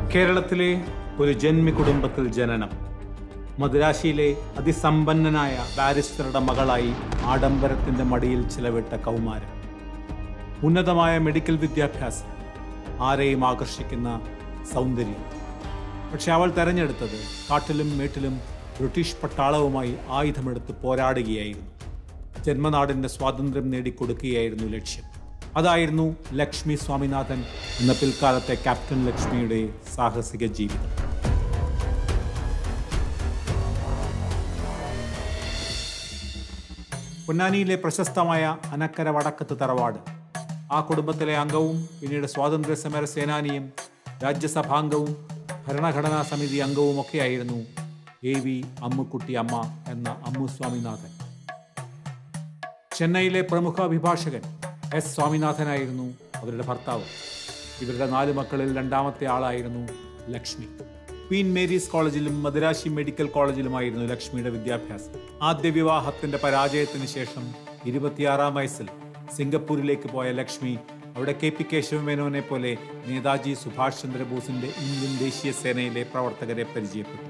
കേരളത്തിലെ ഒരു ജന്മി കുടുംബത്തിൽ ജനനം മദുരാശിയിലെ അതിസമ്പന്നനായ ബാരിസ്റ്ററുടെ മകളായി ആഡംബരത്തിന്റെ മടിയിൽ ചിലവിട്ട കൗമാരം ഉന്നതമായ മെഡിക്കൽ വിദ്യാഭ്യാസം ആരെയും ആകർഷിക്കുന്ന സൗന്ദര്യം പക്ഷെ അവൾ തെരഞ്ഞെടുത്തത് കാട്ടിലും മേട്ടിലും ബ്രിട്ടീഷ് പട്ടാളവുമായി ആയുധമെടുത്ത് പോരാടുകയായിരുന്നു ജന്മനാടിന്റെ സ്വാതന്ത്ര്യം നേടിക്കൊടുക്കുകയായിരുന്നു ലക്ഷ്യം അതായിരുന്നു ലക്ഷ്മി സ്വാമിനാഥൻ എന്ന പിൽക്കാലത്തെ ക്യാപ്റ്റൻ ലക്ഷ്മിയുടെ സാഹസിക ജീവിതം പൊന്നാനിയിലെ പ്രശസ്തമായ അനക്കര വടക്കത്ത് തറവാട് ആ കുടുംബത്തിലെ അംഗവും പിന്നീട് സ്വാതന്ത്ര്യ സമര സേനാനിയും രാജ്യസഭാംഗവും ഭരണഘടനാ സമിതി അംഗവും ഒക്കെയായിരുന്നു എ വി അമ്മുക്കുട്ടി അമ്മ എന്ന അമ്മു സ്വാമിനാഥൻ ചെന്നൈയിലെ പ്രമുഖ അഭിഭാഷകൻ എസ് സ്വാമിനാഥനായിരുന്നു അവരുടെ ഭർത്താവ് ഇവരുടെ നാല് മക്കളിൽ രണ്ടാമത്തെ ആളായിരുന്നു ലക്ഷ്മി ക്വീൻ മേരീസ് കോളേജിലും മദുരാശി മെഡിക്കൽ കോളേജിലുമായിരുന്നു ലക്ഷ്മിയുടെ വിദ്യാഭ്യാസം ആദ്യ വിവാഹത്തിന്റെ പരാജയത്തിന് ശേഷം ഇരുപത്തിയാറാം വയസ്സിൽ സിംഗപ്പൂരിലേക്ക് പോയ ലക്ഷ്മി അവിടെ കെ പി കേശവമേനോനെ പോലെ നേതാജി സുഭാഷ് ചന്ദ്രബോസിന്റെ ഇന്ത്യൻ ദേശീയ സേനയിലെ പ്രവർത്തകരെ പരിചയപ്പെട്ടു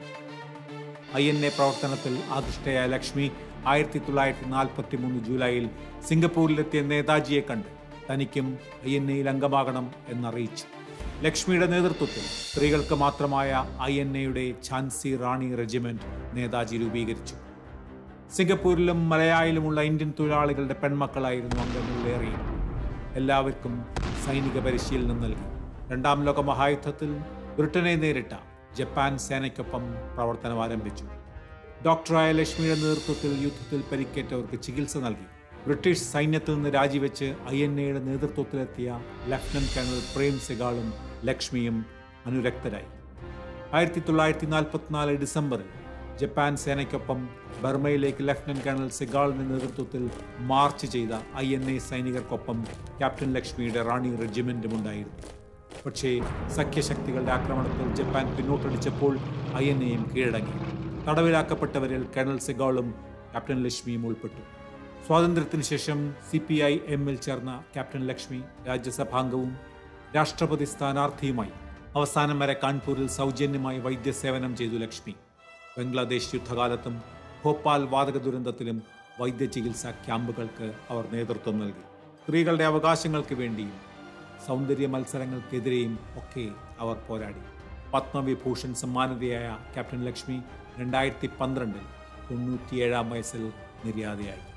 ഐ എൻ എ പ്രവർത്തനത്തിൽ ആകൃഷ്ടയായ ലക്ഷ്മി ആയിരത്തി തൊള്ളായിരത്തി നാൽപ്പത്തി മൂന്ന് ജൂലൈയിൽ സിംഗപ്പൂരിലെത്തിയ നേതാജിയെ കണ്ട് തനിക്കും ഐ എൻ എയിൽ അംഗമാകണം എന്നറിയിച്ചു ലക്ഷ്മിയുടെ നേതൃത്വത്തിൽ സ്ത്രീകൾക്ക് മാത്രമായ ഐ എൻ എയുടെ ഝാൻസി റാണി റെജിമെന്റ് നേതാജി രൂപീകരിച്ചു സിംഗപ്പൂരിലും മലയായിലുമുള്ള ഇന്ത്യൻ തൊഴിലാളികളുടെ പെൺമക്കളായിരുന്നു അംഗങ്ങളിലേറെയും എല്ലാവർക്കും സൈനിക പരിശീലനം നൽകി രണ്ടാം ലോക മഹായുദ്ധത്തിൽ ബ്രിട്ടനെ നേരിട്ട ജപ്പാൻ സേനയ്ക്കൊപ്പം പ്രവർത്തനം ആരംഭിച്ചു ഡോക്ടറായ ലക്ഷ്മിയുടെ നേതൃത്വത്തിൽ യുദ്ധത്തിൽ പരിക്കേറ്റവർക്ക് ചികിത്സ നൽകി ബ്രിട്ടീഷ് സൈന്യത്തിൽ നിന്ന് രാജിവെച്ച് ഐ എൻ എയുടെ നേതൃത്വത്തിലെത്തിയ ലഫ്റ്റനന്റ് കേണൽ പ്രേം സെഗാളും ലക്ഷ്മിയും അനുരക്തരായി ആയിരത്തി തൊള്ളായിരത്തി നാൽപ്പത്തിനാല് ഡിസംബറിൽ ജപ്പാൻ സേനയ്ക്കൊപ്പം ബർമയിലേക്ക് ലഫ്റ്റനന്റ് കേണൽ സെഗാളിന്റെ നേതൃത്വത്തിൽ മാർച്ച് ചെയ്ത ഐ എൻ എ സൈനികർക്കൊപ്പം ക്യാപ്റ്റൻ ലക്ഷ്മിയുടെ റാണി റെജിമെന്റും ഉണ്ടായിരുന്നു പക്ഷേ സഖ്യശക്തികളുടെ ആക്രമണത്തിൽ ജപ്പാൻ പിന്നോട്ടടിച്ചപ്പോൾ ഐ എൻ എയും കീഴടങ്ങി തടവിലാക്കപ്പെട്ടവരിൽ കേണൽ സെഗാളും ക്യാപ്റ്റൻ ലക്ഷ്മിയും ഉൾപ്പെട്ടു സ്വാതന്ത്ര്യത്തിന് ശേഷം സി പി ഐ എമ്മിൽ ചേർന്ന ക്യാപ്റ്റൻ ലക്ഷ്മി രാജ്യസഭാംഗവും രാഷ്ട്രപതി സ്ഥാനാർത്ഥിയുമായി അവസാനം വരെ കാൺപൂരിൽ സൗജന്യമായി വൈദ്യസേവനം ചെയ്തു ലക്ഷ്മി ബംഗ്ലാദേശ് യുദ്ധകാലത്തും ഭോപ്പാൽ വാതക ദുരന്തത്തിലും വൈദ്യചികിത്സാ ക്യാമ്പുകൾക്ക് അവർ നേതൃത്വം നൽകി സ്ത്രീകളുടെ അവകാശങ്ങൾക്ക് വേണ്ടിയും സൗന്ദര്യ മത്സരങ്ങൾക്കെതിരെയും ഒക്കെ അവർ പോരാടി പത്മവിഭൂഷൺ സമ്മാനിതയായ ക്യാപ്റ്റൻ ലക്ഷ്മി രണ്ടായിരത്തി പന്ത്രണ്ടിൽ തൊണ്ണൂറ്റിയേഴാം വയസ്സിൽ നിര്യാതയായി